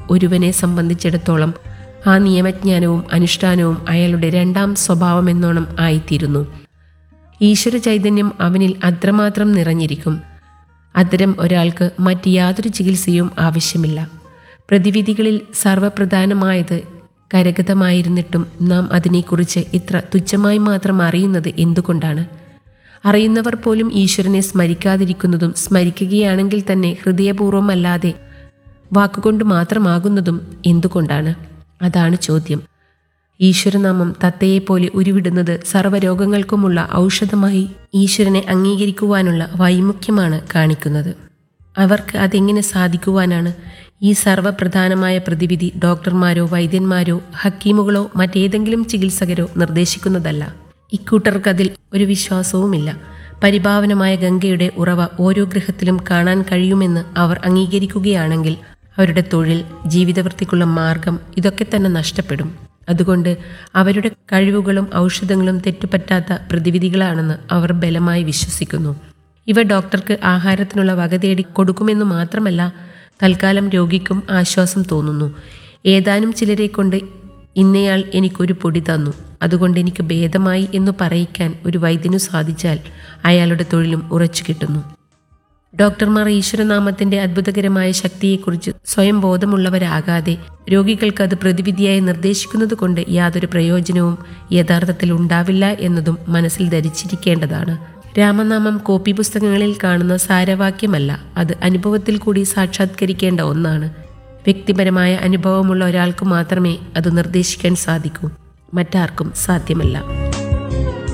ഒരുവനെ സംബന്ധിച്ചിടത്തോളം ആ നിയമജ്ഞാനവും അനുഷ്ഠാനവും അയാളുടെ രണ്ടാം സ്വഭാവമെന്നോണം ആയിത്തീരുന്നു ഈശ്വര ചൈതന്യം അവനിൽ അത്രമാത്രം നിറഞ്ഞിരിക്കും അത്തരം ഒരാൾക്ക് മറ്റ് യാതൊരു ചികിത്സയും ആവശ്യമില്ല പ്രതിവിധികളിൽ സർവപ്രധാനമായത് കരഗതമായിരുന്നിട്ടും നാം അതിനെക്കുറിച്ച് ഇത്ര തുച്ഛമായി മാത്രം അറിയുന്നത് എന്തുകൊണ്ടാണ് അറിയുന്നവർ പോലും ഈശ്വരനെ സ്മരിക്കാതിരിക്കുന്നതും സ്മരിക്കുകയാണെങ്കിൽ തന്നെ ഹൃദയപൂർവ്വമല്ലാതെ വാക്കുകൊണ്ട് മാത്രമാകുന്നതും എന്തുകൊണ്ടാണ് അതാണ് ചോദ്യം ഈശ്വരനാമം തത്തയെപ്പോലെ ഉരുവിടുന്നത് സർവ്വരോഗങ്ങൾക്കുമുള്ള ഔഷധമായി ഈശ്വരനെ അംഗീകരിക്കുവാനുള്ള വൈമുഖ്യമാണ് കാണിക്കുന്നത് അവർക്ക് അതെങ്ങനെ സാധിക്കുവാനാണ് ഈ സർവ്വപ്രധാനമായ പ്രതിവിധി ഡോക്ടർമാരോ വൈദ്യന്മാരോ ഹക്കീമുകളോ മറ്റേതെങ്കിലും ചികിത്സകരോ നിർദ്ദേശിക്കുന്നതല്ല ഇക്കൂട്ടർക്കതിൽ ഒരു വിശ്വാസവുമില്ല പരിഭാവനമായ ഗംഗയുടെ ഉറവ ഓരോ ഗൃഹത്തിലും കാണാൻ കഴിയുമെന്ന് അവർ അംഗീകരിക്കുകയാണെങ്കിൽ അവരുടെ തൊഴിൽ ജീവിതവൃത്തിക്കുള്ള മാർഗം ഇതൊക്കെ തന്നെ നഷ്ടപ്പെടും അതുകൊണ്ട് അവരുടെ കഴിവുകളും ഔഷധങ്ങളും തെറ്റുപറ്റാത്ത പ്രതിവിധികളാണെന്ന് അവർ ബലമായി വിശ്വസിക്കുന്നു ഇവ ഡോക്ടർക്ക് ആഹാരത്തിനുള്ള വക തേടി കൊടുക്കുമെന്ന് മാത്രമല്ല തൽക്കാലം രോഗിക്കും ആശ്വാസം തോന്നുന്നു ഏതാനും ചിലരെ കൊണ്ട് ഇന്നയാൾ എനിക്കൊരു പൊടി തന്നു അതുകൊണ്ട് എനിക്ക് ഭേദമായി എന്ന് പറയിക്കാൻ ഒരു വൈദ്യനു സാധിച്ചാൽ അയാളുടെ തൊഴിലും ഉറച്ചു കിട്ടുന്നു ഡോക്ടർമാർ ഈശ്വരനാമത്തിന്റെ അത്ഭുതകരമായ ശക്തിയെക്കുറിച്ച് സ്വയം ബോധമുള്ളവരാകാതെ രോഗികൾക്ക് അത് പ്രതിവിധിയായി നിർദ്ദേശിക്കുന്നത് കൊണ്ട് യാതൊരു പ്രയോജനവും യഥാർത്ഥത്തിൽ ഉണ്ടാവില്ല എന്നതും മനസ്സിൽ ധരിച്ചിരിക്കേണ്ടതാണ് രാമനാമം കോപ്പി പുസ്തകങ്ങളിൽ കാണുന്ന സാരവാക്യമല്ല അത് അനുഭവത്തിൽ കൂടി സാക്ഷാത്കരിക്കേണ്ട ഒന്നാണ് വ്യക്തിപരമായ അനുഭവമുള്ള ഒരാൾക്ക് മാത്രമേ അത് നിർദ്ദേശിക്കാൻ സാധിക്കൂ മറ്റാർക്കും സാധ്യമല്ല